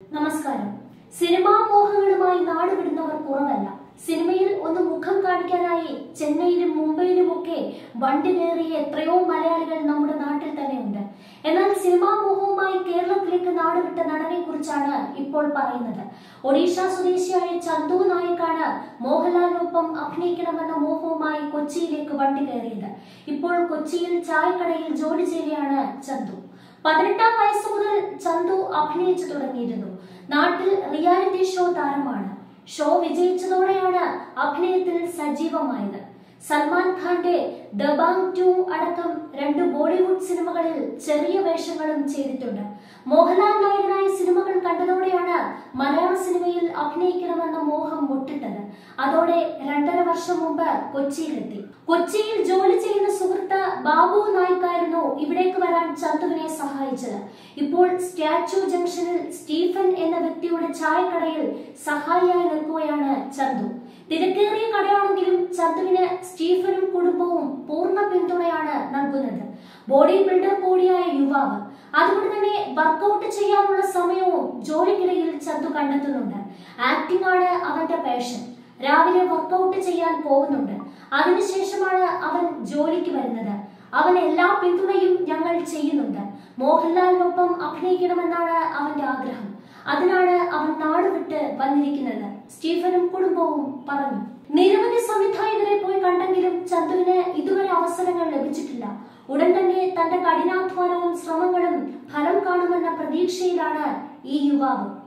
നമസ്കാരം സിനിമാ മോഹങ്ങളുമായി നാട് വിടുന്നവർ കുറവല്ല സിനിമയിൽ ഒന്ന് മുഖം കാണിക്കാനായി ചെന്നൈയിലും മുംബൈയിലും ഒക്കെ വണ്ടി കയറിയ എത്രയോ മലയാളികൾ നമ്മുടെ നാട്ടിൽ തന്നെയുണ്ട് എന്നാൽ സിനിമാ മോഹവുമായി കേരളത്തിലേക്ക് നാടുവിട്ട നടനെ കുറിച്ചാണ് ഇപ്പോൾ പറയുന്നത് ഒഡീഷ സ്വദേശിയായ ചന്തു നായിക്കാണ് മോഹൻലാലിനൊപ്പം അഭിനയിക്കണമെന്ന മോഹവുമായി കൊച്ചിയിലേക്ക് വണ്ടി കയറിയത് ഇപ്പോൾ കൊച്ചിയിൽ ചായക്കടയിൽ ജോലി ചെയ്യുകയാണ് ചന്തു പതിനെട്ടാം വയസ്സ് മുതൽ ചന്തു അഭിനയിച്ചു തുടങ്ങിയിരുന്നു നാട്ടിൽ റിയാലിറ്റി ഷോ താരമാണ് ഷോ വിജയിച്ചതോടെയാണ് അഭിനയത്തിൽ സജീവമായത് സൽമാൻ ഖാന്റെ ദബാങ് ടു അടക്കം രണ്ട് ബോളിവുഡ് സിനിമകളിൽ ചെറിയ വേഷങ്ങളും ചെയ്തിട്ടുണ്ട് മോഹൻലാൽ നായകനായ സിനിമകൾ കണ്ടതോടെയാണ് മലയാള സിനിമയിൽ അഭിനയിക്കണമെന്ന മോഹം മുട്ടിട്ടത് അതോടെ രണ്ടര വർഷം മുമ്പ് കൊച്ചിയിലെത്തി കൊച്ചിയിൽ ജോലി ചെയ്യുന്ന സുഹൃത്ത് ബാബു നായിക്കായിരുന്നു ഇവിടേക്ക് വരാൻ ചന്തുവിനെ സഹായിച്ചത് ഇപ്പോൾ സ്റ്റാച്യു ജംഗ്ഷനിൽ സ്റ്റീഫൻ എന്ന വ്യക്തിയുടെ ചായക്കടയിൽ സഹായിയായി നിൽക്കുകയാണ് ചന്തു തിരക്കേറിയ കടയാണെങ്കിലും ചന്തുവിന് സ്റ്റീഫനും കുടുംബവും പൂർണ്ണ പിന്തുണയാണ് നൽകുന്നത് ബോഡി ബിൽഡർ കൂടിയായ യുവാവ് അതുകൊണ്ട് തന്നെ വർക്കൗട്ട് ചെയ്യാനുള്ള സമയവും ജോലിക്കിടയിൽ ചന്തു കണ്ടെത്തുന്നുണ്ട് ആക്ടിംഗ് ആണ് അവന്റെ പാഷൻ രാവിലെ വർക്കൗട്ട് ചെയ്യാൻ പോകുന്നുണ്ട് അതിനുശേഷമാണ് അവൻ ജോലിക്ക് വരുന്നത് അവൻ എല്ലാ പിന്തുണയും ഞങ്ങൾ ചെയ്യുന്നുണ്ട് മോഹൻലാലിനൊപ്പം അഭിനയിക്കണമെന്നാണ് അവന്റെ ആഗ്രഹം അതിനാണ് അവൻ നാട് വിട്ട് വന്നിരിക്കുന്നത് സ്റ്റീഫനും കുടുംബവും പറഞ്ഞു നിരവധി സംവിധായകരെ പോയി കണ്ടെങ്കിലും ചന്തുവിന് ഇതുവരെ അവസരങ്ങൾ ലഭിച്ചിട്ടില്ല ഉടൻ തന്നെ തന്റെ കഠിനാധ്വാനവും ശ്രമങ്ങളും ഫലം കാണുമെന്ന പ്രതീക്ഷയിലാണ് ഈ യുവാവ്